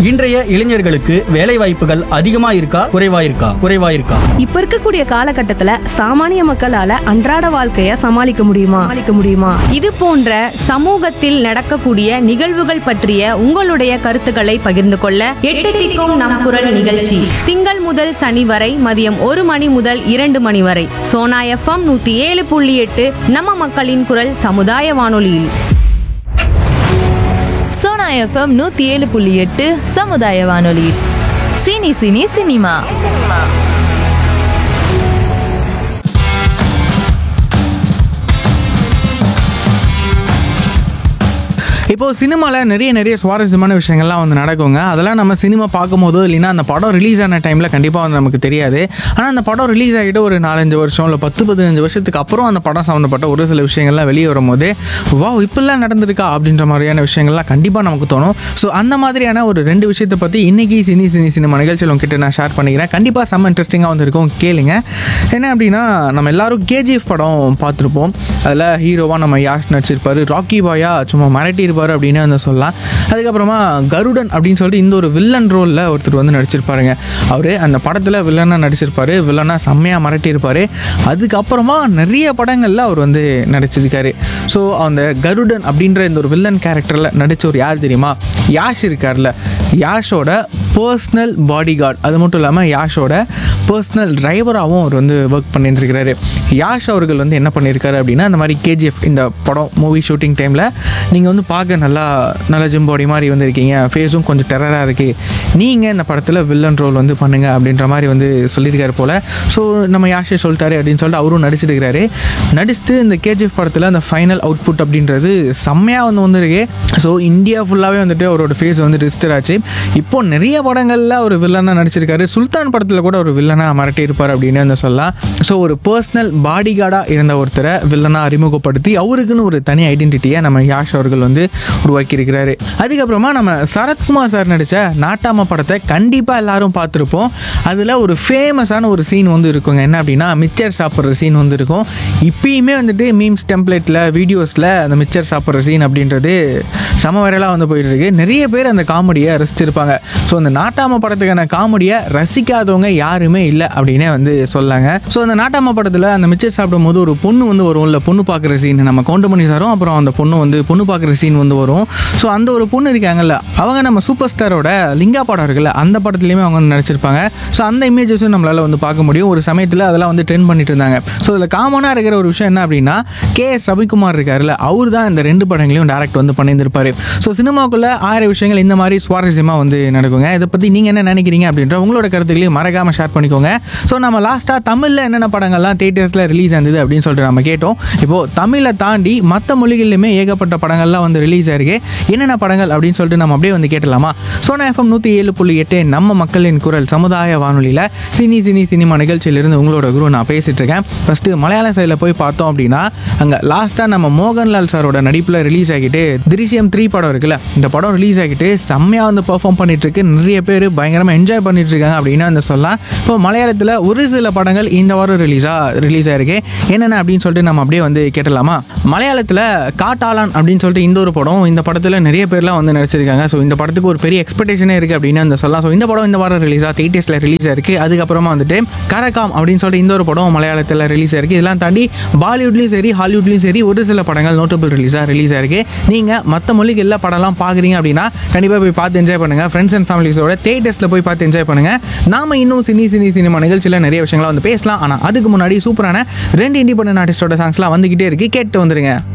இன்றைய இளைஞர்களுக்கு வேலை வாய்ப்புகள் அதிகமா இருக்கா குறைவா இருக்கா குறைவா இருக்கா இப்ப இருக்கக்கூடிய காலகட்டத்துல சாமானிய மக்களால அன்றாட வாழ்க்கைய சமாளிக்க முடியுமா சமாளிக்க முடியுமா இது போன்ற சமூகத்தில் நடக்கக்கூடிய நிகழ்வுகள் பற்றிய உங்களுடைய கருத்துக்களை பகிர்ந்து கொள்ள எட்டு திக்கும் நம் குரல் நிகழ்ச்சி திங்கள் முதல் சனி வரை மதியம் ஒரு மணி முதல் இரண்டு மணி வரை சோனா எஃப்எம் நூத்தி ஏழு புள்ளி எட்டு நம்ம மக்களின் குரல் சமுதாய வானொலியில் சோனா எஃப்எம் நூத்தி ஏழு புள்ளி எட்டு சமுதாய வானொலி சினி சினி சினிமா இப்போ சினிமாவில் நிறைய நிறைய சுவாரஸ்யமான விஷயங்கள்லாம் வந்து நடக்குங்க அதெல்லாம் நம்ம சினிமா பார்க்கும்போதோ இல்லைன்னா அந்த படம் ரிலீஸ் ஆன டைமில் கண்டிப்பாக வந்து நமக்கு தெரியாது ஆனால் அந்த படம் ரிலீஸ் ஆகிட்டு ஒரு நாலஞ்சு வருஷம் இல்லை பத்து பதினஞ்சு வருஷத்துக்கு அப்புறம் அந்த படம் சம்மந்தப்பட்ட ஒரு சில விஷயங்கள்லாம் வெளியே வரும்போது வா இப்படிலாம் நடந்திருக்கா அப்படின்ற மாதிரியான விஷயங்கள்லாம் கண்டிப்பாக நமக்கு தோணும் ஸோ அந்த மாதிரியான ஒரு ரெண்டு விஷயத்தை பற்றி இன்னைக்கு சினி சினி சினிமா நிகழ்ச்சியில் உங்ககிட்ட நான் ஷேர் பண்ணிக்கிறேன் கண்டிப்பாக செம்ம இன்ட்ரெஸ்டிங்காக வந்து இருக்கும் கேளுங்க என்ன அப்படின்னா நம்ம எல்லாரும் கேஜிஎஃப் படம் பார்த்துருப்போம் அதில் ஹீரோவாக நம்ம யாஷ் நடிச்சிருப்பாரு ராக்கி பாயா சும்மா மிரட்டியிருப்பாரு அப்படின்னு வந்து சொல்லலாம் அதுக்கப்புறமா கருடன் அப்படின்னு சொல்லிட்டு இந்த ஒரு வில்லன் ரோலில் ஒருத்தர் வந்து நடிச்சிருப்பாருங்க அவர் அந்த படத்தில் வில்லனாக நடிச்சிருப்பாரு வில்லனாக செம்மையாக மிரட்டியிருப்பாரு அதுக்கப்புறமா நிறைய படங்களில் அவர் வந்து நடிச்சிருக்காரு ஸோ அந்த கருடன் அப்படின்ற இந்த ஒரு வில்லன் கேரக்டரில் நடிச்சவர் யார் தெரியுமா யாஷ் இருக்கார்ல யாஷோட பர்சனல் பாடி கார்டு அது மட்டும் இல்லாமல் யாஷோட பர்சனல் டிரைவராகவும் அவர் வந்து ஒர்க் பண்ணியிருந்திருக்கிறாரு யாஷ் அவர்கள் வந்து என்ன பண்ணியிருக்காரு அப்படின்னா இந்த மாதிரி கேஜிஎஃப் இந்த படம் மூவி ஷூட்டிங் டைமில் நீங்கள் வந்து பார்க்க நல்லா நல்ல ஜிம் பாடி மாதிரி வந்து இருக்கீங்க ஃபேஸும் கொஞ்சம் டெரராக இருக்குது நீங்கள் இந்த படத்தில் வில்லன் ரோல் வந்து பண்ணுங்க அப்படின்ற மாதிரி வந்து சொல்லியிருக்காரு போல் ஸோ நம்ம யாஷே சொல்லிட்டாரு அப்படின்னு சொல்லிட்டு அவரும் நடிச்சிருக்கிறாரு நடிச்சுட்டு இந்த கேஜிஎஃப் படத்தில் அந்த ஃபைனல் அவுட்புட் அப்படின்றது செம்மையாக வந்து வந்திருக்கு ஸோ இந்தியா ஃபுல்லாகவே வந்துட்டு அவரோட ஃபேஸ் வந்து ரிஜிஸ்டர் ஆச்சு இப்போ நிறைய படங்களில் ஒரு வில்லனாக நடிச்சிருக்காரு சுல்தான் படத்தில் கூட ஒரு வில்லனாக மிரட்டி இருப்பார் அப்படின்னு வந்து சொல்லலாம் ஸோ ஒரு பர்சனல் பாடி கார்டாக இருந்த ஒருத்தரை வில்லனாக அறிமுகப்படுத்தி அவருக்குன்னு ஒரு தனி ஐடென்டிட்டியை நம்ம யாஷ் அவர்கள் வந்து உருவாக்கியிருக்கிறாரு அதுக்கப்புறமா நம்ம சரத்குமார் சார் நடித்த நாட்டாம படத்தை கண்டிப்பாக எல்லாரும் பார்த்துருப்போம் அதில் ஒரு ஃபேமஸான ஒரு சீன் வந்து இருக்குங்க என்ன அப்படின்னா மிச்சர் சாப்பிட்ற சீன் வந்து இருக்கும் இப்பயுமே வந்துட்டு மீம்ஸ் டெம்ப்ளேட்டில் வீடியோஸில் அந்த மிச்சர் சாப்பிட்ற சீன் அப்படின்றது சம வைரலாக வந்து போயிட்டு இருக்கு நிறைய பேர் அந்த காமெடியை ரசிச்சிருப்பாங்க ஸோ அந்த நாட்டாம படத்துக்கான காமெடியை ரசிக்காதவங்க யாருமே இல்லை அப்படின்னே வந்து சொல்லாங்க ஸோ அந்த நாட்டாம படத்தில் அந்த மிச்சர் சாப்பிடும்போது ஒரு பொண்ணு வந்து வரும் இல்லை பொண்ணு பார்க்குற சீன் நம்ம கவுண்டமணி சாரும் அப்புறம் அந்த பொண்ணு வந்து பொண்ணு பார்க்குற சீன் வந்து வரும் ஸோ அந்த ஒரு பொண்ணு இருக்காங்கல்ல அவங்க நம்ம சூப்பர் ஸ்டாரோட லிங்கா படம் இருக்குல்ல அந்த படத்துலையுமே அவங்க வந்து நடிச்சிருப்பாங்க ஸோ அந்த இமேஜஸும் நம்மளால் வந்து பார்க்க முடியும் ஒரு சமயத்தில் அதெல்லாம் வந்து ட்ரெண்ட் பண்ணிட்டு இருந்தாங்க ஸோ இதில் காமனாக இருக்கிற ஒரு விஷயம் என்ன அப்படின்னா கே எஸ் ரவிக்குமார் இருக்காருல்ல அவர் தான் இந்த ரெண்டு படங்களையும் டேரக்ட் வந்து பண்ணியிருந்திருப்பாரு ஸோ சினிமாக்குள்ள ஆயிரம் விஷயங்கள் இந்த மாதிரி சுவாரஸ்யமாக வந்து நடக்குங்க இதை பற்றி நீங்கள் என்ன நினைக்கிறீங்க அப்படின்ற உங்களோட கருத்துக்களையும் மறக்காமல் ஷேர் பண்ணிக்கோங்க ஸோ நம்ம லாஸ்ட்டாக தமிழில் என்னென்ன படங்கள்லாம் தேட்டர்ஸில் ரிலீஸ் ஆனது அப்படின்னு சொல்லிட்டு நம்ம கேட்டோம் இப்போது தமிழை தாண்டி மற்ற மொழிகளிலுமே ஏகப்பட்ட படங்கள்லாம் வந்து ரிலீஸ் ஆயிருக்கு என்னென்ன படங்கள் அப்படின்னு சொல்லிட்டு நம்ம அப்படியே வந்து கேட்டலாமா சோனா எஃப்எம் நூற்றி ஏழு புள்ளி எட்டு நம்ம மக்களின் குரல் சமுதாய வானொலியில் சினி சினி சினிமா நிகழ்ச்சியிலிருந்து உங்களோட குரு நான் பேசிட்டு இருக்கேன் ஃபஸ்ட்டு மலையாள சைடில் போய் பார்த்தோம் அப்படின்னா அங்கே லாஸ்ட்டாக நம்ம மோகன்லால் சாரோட நடிப்பில் ரிலீஸ் ஆகிட்டு திருஷ்யம் த்ரீ படம் இருக்குல்ல இந்த படம் ரிலீஸ் ஆகிட்டு செம்மையாக வந்து பெர்ஃபார்ம் பண்ணிட்டு இருக்கு நிறைய பேர் பயங்கரமாக என்ஜாய் பண்ணிட்டு இருக்காங்க அப்படின்னு வந்து சொல்லலாம் இப்போ மலையாளத்தில் ஒரு சில படங்கள் இந்த வாரம் ரிலீஸாக ரிலீஸ் ஆயிருக்கு என்னென்ன அப்படின்னு சொல்லிட்டு நம்ம அப்படியே வந்து கேட்டலாமா மலையாளத்தில் காட்டாளான் அப்படின்னு சொல்லிட்டு இந்த ஒரு படம் இந்த படத்தில் நிறைய பேர்லாம் வந்து நடிச்சிருக்காங்க ஸோ இந்த படத்துக்கு ஒரு பெரிய எக்ஸ்பெக்டேஷனே இருக்குது அப்படின்னு வந்து சொல்லலாம் ஸோ இந்த படம் இந்த வாரம் ரிலீஸாக தேட்டர்ஸில் ரிலீஸ் ஆயிருக்கு அதுக்கப்புறமா வந்துட்டு கரகாம் அப்படின்னு சொல்லிட்டு இந்த ஒரு படம் மலையாளத்தில் ரிலீஸ் ஆயிருக்கு இதெல்லாம் தாண்டி பாலிவுட்லேயும் சரி ஹாலிவுட்லேயும் சரி ஒரு சில படங்கள் நோட்டபிள் ரிலீஸாக ரிலீஸ் ஆயிருக்கு நீங்கள் மற்ற மொழிக்கு எல்லா படம்லாம் பார்க்குறீங்க அப்படின்னா கண்டிப்பாக போய் பார்த்து என்ஜாய் பண்ணுங்கள் ஃப்ரெண்ட்ஸ் அண்ட் ஃபேமிலிஸோட தேட்டர்ஸில் போய் பார்த்து என்ஜாய் பண்ணுங்கள் நாம இன்னும் சினி சினி சினிமா நிகழ்ச்சியில் நிறைய விஷயங்களை வந்து பேசலாம் ஆனால் அதுக்கு முன்னாடி சூப்பரான ரெண்டு இண்டிபெண்டன்ட் ஆர்டிஸ்டோட சாங்ஸ்லாம் வந்துகிட்டே இருக்கு கேட்டு வந்துருங்க